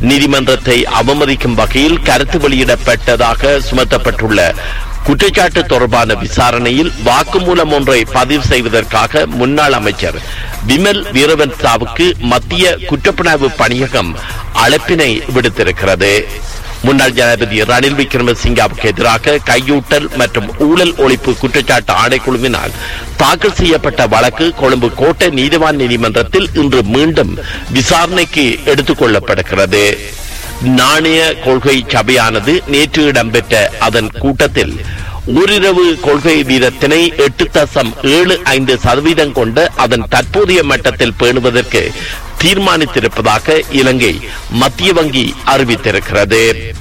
நீதிமன்றத்தை அவமதிக்கும் வகையில் கருத்து வெளியிடப்பட்டதாக சுமத்தப்பட்டுள்ள குற்றச்சாட்டு தொடர்பான விசாரணையில் வாக்குமூலம் ஒன்றை பதிவு செய்வதற்காக முன்னாள் அமைச்சர் விமல் வீரவன்சாவுக்கு மத்திய குற்றப்புலனாய்வு பணியகம் அழைப்பினை விடுத்திருக்கிறது முன்னாள் ஜனாதிபதி ரணில் விக்ரமசிங்காவுக்கு எதிராக கையூட்டல் மற்றும் ஊழல் ஒழிப்பு குற்றச்சாட்டு ஆணைக்குழுவினால் தாக்கல் செய்யப்பட்ட வழக்கு கொழும்பு கோட்டை நீதிவான் நீதிமன்றத்தில் இன்று மீண்டும் விசாரணைக்கு எடுத்துக் கொள்ளப்படுகிறது நாணய கொள்கை சபையானது நேற்று இடம்பெற்ற அதன் கூட்டத்தில் ஓரிரவு கொள்கை வீதத்தினை எட்டு தசம் ஏழு ஐந்து சதவீதம் கொண்ட அதன் தற்போதைய மட்டத்தில் பேணுவதற்கு தீர்மானித்திருப்பதாக இலங்கை மத்திய வங்கி அறிவித்திருக்கிறது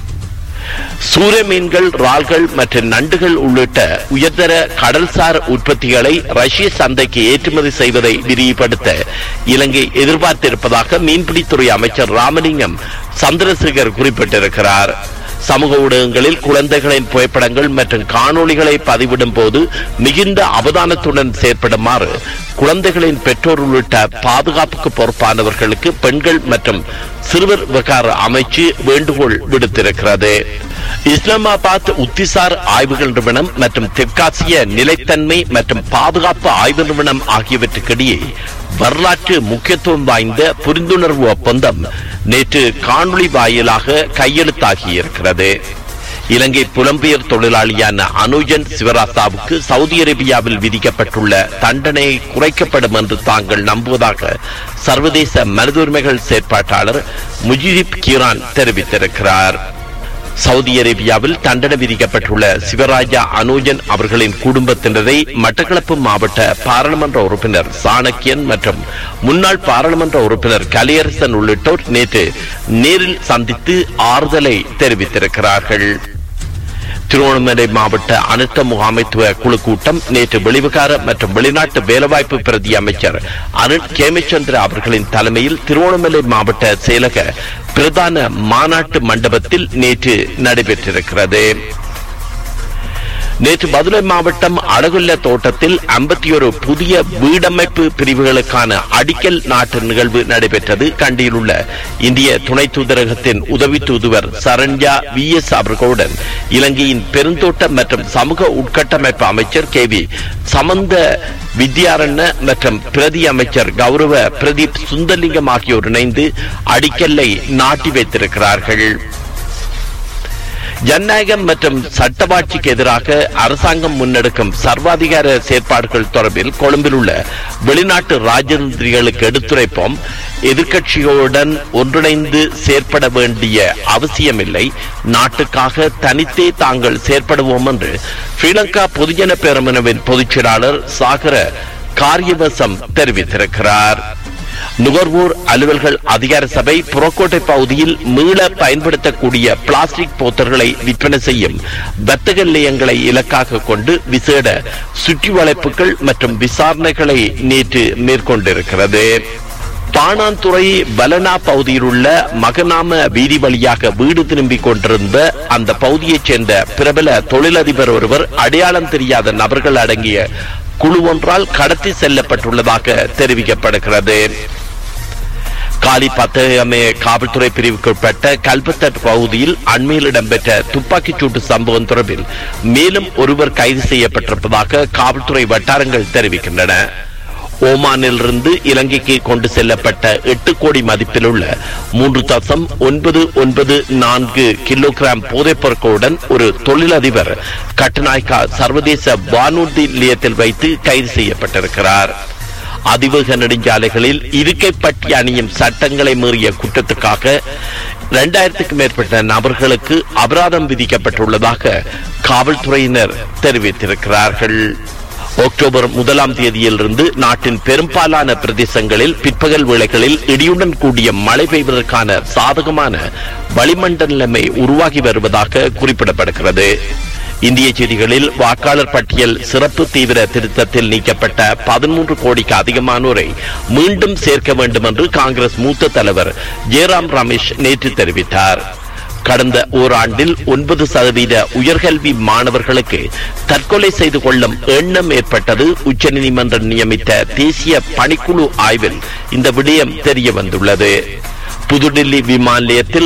சூரிய மீன்கள் இறால்கள் மற்றும் நண்டுகள் உள்ளிட்ட உயர்தர கடல்சார் உற்பத்திகளை ரஷ்ய சந்தைக்கு ஏற்றுமதி செய்வதை விரிவுபடுத்த இலங்கை எதிர்பார்த்திருப்பதாக மீன்பிடித்துறை அமைச்சர் ராமலிங்கம் சந்திரசேகர் குறிப்பிட்டிருக்கிறார் சமூக ஊடகங்களில் குழந்தைகளின் புகைப்படங்கள் மற்றும் காணொளிகளை பதிவிடும் போது மிகுந்த அவதானத்துடன் செயற்படுமாறு குழந்தைகளின் பெற்றோர் உள்ளிட்ட பாதுகாப்புக்கு பொறுப்பானவர்களுக்கு பெண்கள் மற்றும் சிறுவர் விவகார அமைச்சு வேண்டுகோள் விடுத்திருக்கிறது இஸ்லாமாபாத் உத்திசார் ஆய்வுகள் நிறுவனம் மற்றும் தெற்காசிய நிலைத்தன்மை மற்றும் பாதுகாப்பு ஆய்வு நிறுவனம் ஆகியவற்றுக்கிடையே வரலாற்று முக்கியத்துவம் வாய்ந்த புரிந்துணர்வு ஒப்பந்தம் நேற்று காணொளி வாயிலாக கையெழுத்தாகியிருக்கிறது இலங்கை புலம்பெயர் தொழிலாளியான அனுஜன் சிவராசாவுக்கு சவுதி அரேபியாவில் விதிக்கப்பட்டுள்ள தண்டனை குறைக்கப்படும் என்று தாங்கள் நம்புவதாக சர்வதேச மனித உரிமைகள் செயற்பாட்டாளர் முஜிப் கீரான் தெரிவித்திருக்கிறார் சவுதி அரேபியாவில் தண்டனை விதிக்கப்பட்டுள்ள சிவராஜா அனோஜன் அவர்களின் குடும்பத்தினரை மட்டக்களப்பு மாவட்ட பாராளுமன்ற உறுப்பினர் சாணக்கியன் மற்றும் முன்னாள் பாராளுமன்ற உறுப்பினர் கலியரசன் உள்ளிட்டோர் நேற்று நேரில் சந்தித்து ஆறுதலை தெரிவித்திருக்கிறார்கள் திருவண்ணாமலை மாவட்ட அனர்த்த முகாமைத்துவ குழு கூட்டம் நேற்று வெளிவிகார மற்றும் வெளிநாட்டு வேலைவாய்ப்பு பிரதி அமைச்சர் அருண் கேமச்சந்திர அவர்களின் தலைமையில் திருவண்ணாமலை மாவட்ட செயலக பிரதான மாநாட்டு மண்டபத்தில் நேற்று நடைபெற்றிருக்கிறது நேற்று மதுரை மாவட்டம் அழகுள்ள தோட்டத்தில் ஐம்பத்தி ஒரு புதிய வீடமைப்பு பிரிவுகளுக்கான அடிக்கல் நாட்டு நிகழ்வு நடைபெற்றது கண்டியில் உள்ள இந்திய துணை தூதரகத்தின் உதவி தூதுவர் சரண்யா வி எஸ் அவர்களுடன் இலங்கையின் பெருந்தோட்ட மற்றும் சமூக உட்கட்டமைப்பு அமைச்சர் கே வி சமந்த வித்யாரண்ய மற்றும் பிரதி அமைச்சர் கௌரவ பிரதீப் சுந்தர்லிங்கம் ஆகியோர் இணைந்து அடிக்கல்லை நாட்டி வைத்திருக்கிறார்கள் ஜனநாயகம் மற்றும் சட்டவாட்சிக்கு எதிராக அரசாங்கம் முன்னெடுக்கும் சர்வாதிகார செயற்பாடுகள் தொடர்பில் கொழும்பில் உள்ள வெளிநாட்டு ராஜதந்திரிகளுக்கு எடுத்துரைப்போம் எதிர்க்கட்சிகளுடன் ஒன்றிணைந்து செயற்பட வேண்டிய அவசியமில்லை நாட்டுக்காக தனித்தே தாங்கள் செயற்படுவோம் என்று ஸ்ரீலங்கா பொதுஜன பேரமுனவின் பொதுச் செயலாளர் சாகர காரியவசம் தெரிவித்திருக்கிறார் நுகர்வோர் அலுவல்கள் அதிகார சபை புறக்கோட்டை பகுதியில் மீள பயன்படுத்தக்கூடிய பிளாஸ்டிக் போத்தல்களை விற்பனை செய்யும் வர்த்தக நிலையங்களை இலக்காக கொண்டு விசேட சுற்றி வளைப்புகள் மற்றும் விசாரணைகளை நேற்று மேற்கொண்டிருக்கிறது பாணாந்துறை பலனா பகுதியில் உள்ள மகநாம வீதி வழியாக வீடு திரும்பிக் கொண்டிருந்த அந்த பகுதியைச் சேர்ந்த பிரபல தொழிலதிபர் ஒருவர் அடையாளம் தெரியாத நபர்கள் அடங்கிய குழு ஒன்றால் கடத்தி செல்லப்பட்டுள்ளதாக தெரிவிக்கப்படுகிறது காலி பத்தகமே காவல்துறை பிரிவுக்குட்பட்ட கல்பத்தட் பகுதியில் அண்மையில் இடம்பெற்ற துப்பாக்கிச் சூட்டு சம்பவம் தொடர்பில் மேலும் ஒருவர் கைது செய்யப்பட்டிருப்பதாக காவல்துறை வட்டாரங்கள் தெரிவிக்கின்றன ஓமானிலிருந்து இலங்கைக்கு கொண்டு செல்லப்பட்ட எட்டு கோடி மதிப்பில் உள்ள மூன்று தசம் ஒன்பது ஒன்பது நான்கு கிலோகிராம் போதைப் பொருட்களுடன் ஒரு தொழிலதிபர் கட்டுநாய்க்கா சர்வதேச வானூர்தி நிலையத்தில் வைத்து கைது செய்யப்பட்டிருக்கிறார் அதிவேக நெடுஞ்சாலைகளில் இருக்கை பட்டி அணியும் சட்டங்களை மீறிய குற்றத்துக்காக இரண்டாயிரத்துக்கும் மேற்பட்ட நபர்களுக்கு அபராதம் விதிக்கப்பட்டுள்ளதாக காவல்துறையினர் தெரிவித்திருக்கிறார்கள் அக்டோபர் முதலாம் தேதியிலிருந்து நாட்டின் பெரும்பாலான பிரதேசங்களில் பிற்பகல் வேளைகளில் இடியுடன் கூடிய மழை பெய்வதற்கான சாதகமான வளிமண்டல நிலைமை உருவாகி வருவதாக குறிப்பிடப்படுகிறது இந்திய செய்திகளில் வாக்காளர் பட்டியல் சிறப்பு தீவிர திருத்தத்தில் நீக்கப்பட்ட பதிமூன்று கோடிக்கு அதிகமானோரை மீண்டும் சேர்க்க வேண்டும் என்று காங்கிரஸ் மூத்த தலைவர் ஜெயராம் ரமேஷ் நேற்று தெரிவித்தார் கடந்த ஓராண்டில் ஒன்பது சதவீத உயர்கல்வி மாணவர்களுக்கு தற்கொலை செய்து கொள்ளும் எண்ணம் ஏற்பட்டது உச்சநீதிமன்றம் நியமித்த தேசிய பணிக்குழு ஆய்வில் இந்த விடயம் தெரிய வந்துள்ளது புதுடில்லி விமான நிலையத்தில்